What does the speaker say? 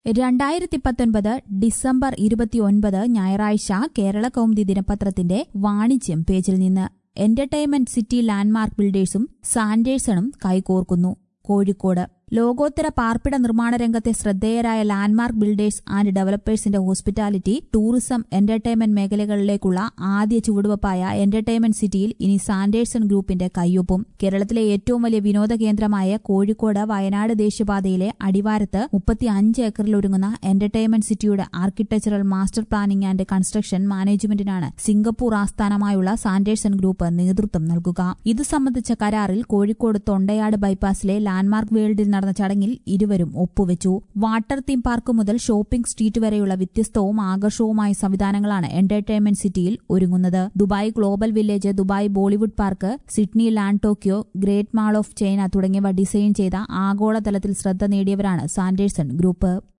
രണ്ടായിരത്തി പത്തൊൻപത് ഡിസംബർ ഇരുപത്തിയൊൻപത് ഞായറാഴ്ച കേരള കൗമുദി ദിനപത്രത്തിന്റെ വാണിജ്യം പേജിൽ നിന്ന് എന്റർടൈൻമെന്റ് സിറ്റി ലാൻഡ്മാർക്ക് ബിൽഡേഴ്സും സാൻഡേഴ്സണും കൈകോർക്കുന്നു കോഴിക്കോട് ലോകോത്തര പാർപ്പിട നിർമ്മാണ രംഗത്തെ ശ്രദ്ധേയരായ ലാൻഡ്മാർക്ക് ബിൽഡേഴ്സ് ആൻഡ് ഡെവലപ്പേഴ്സിന്റെ ഹോസ്പിറ്റാലിറ്റി ടൂറിസം എന്റർടൈൻമെന്റ് മേഖലകളിലേക്കുള്ള ആദ്യ ചുവടുവെപ്പായ എന്റർടൈൻമെന്റ് സിറ്റിയിൽ ഇനി സാൻഡേഴ്സൺ ഗ്രൂപ്പിന്റെ കയ്യൊപ്പും കേരളത്തിലെ ഏറ്റവും വലിയ വിനോദ കേന്ദ്രമായ കോഴിക്കോട് വയനാട് ദേശീയപാതയിലെ അടിവാരത്ത് മുപ്പത്തിയഞ്ച് ഏക്കറിലൊരുങ്ങുന്ന എന്റർടൈൻമെന്റ് സിറ്റിയുടെ architectural master planning and construction മാനേജ്മെന്റിനാണ് സിംഗപ്പൂർ ആസ്ഥാനമായുള്ള സാൻഡേഴ്സൺ ഗ്രൂപ്പ് നേതൃത്വം നൽകുക ഇത് സംബന്ധിച്ച കരാറിൽ കോഴിക്കോട് തൊണ്ടയാട് ബൈപ്പാസിലെ ലാൻഡ്മാർക്ക് വേൾഡിൽ നടന്ന ചടങ്ങിൽ ഇരുവരും ഒപ്പുവെച്ചു വാട്ടർ തീം പാർക്ക് മുതൽ ഷോപ്പിംഗ് സ്ട്രീറ്റ് വരെയുള്ള വ്യത്യസ്തവും ആകർഷകവുമായ സംവിധാനങ്ങളാണ് എന്റർടൈൻമെന്റ് സിറ്റിയിൽ ഒരുങ്ങുന്നത് Dubai global village Dubai Bollywood park Sydney land Tokyo great mall of China തുടങ്ങിയവ ഡിസൈൻ ചെയ്ത ആഗോളതലത്തിൽ ശ്രദ്ധ നേടിയവരാണ് സാൻഡേഴ്സൺ ഗ്രൂപ്പ്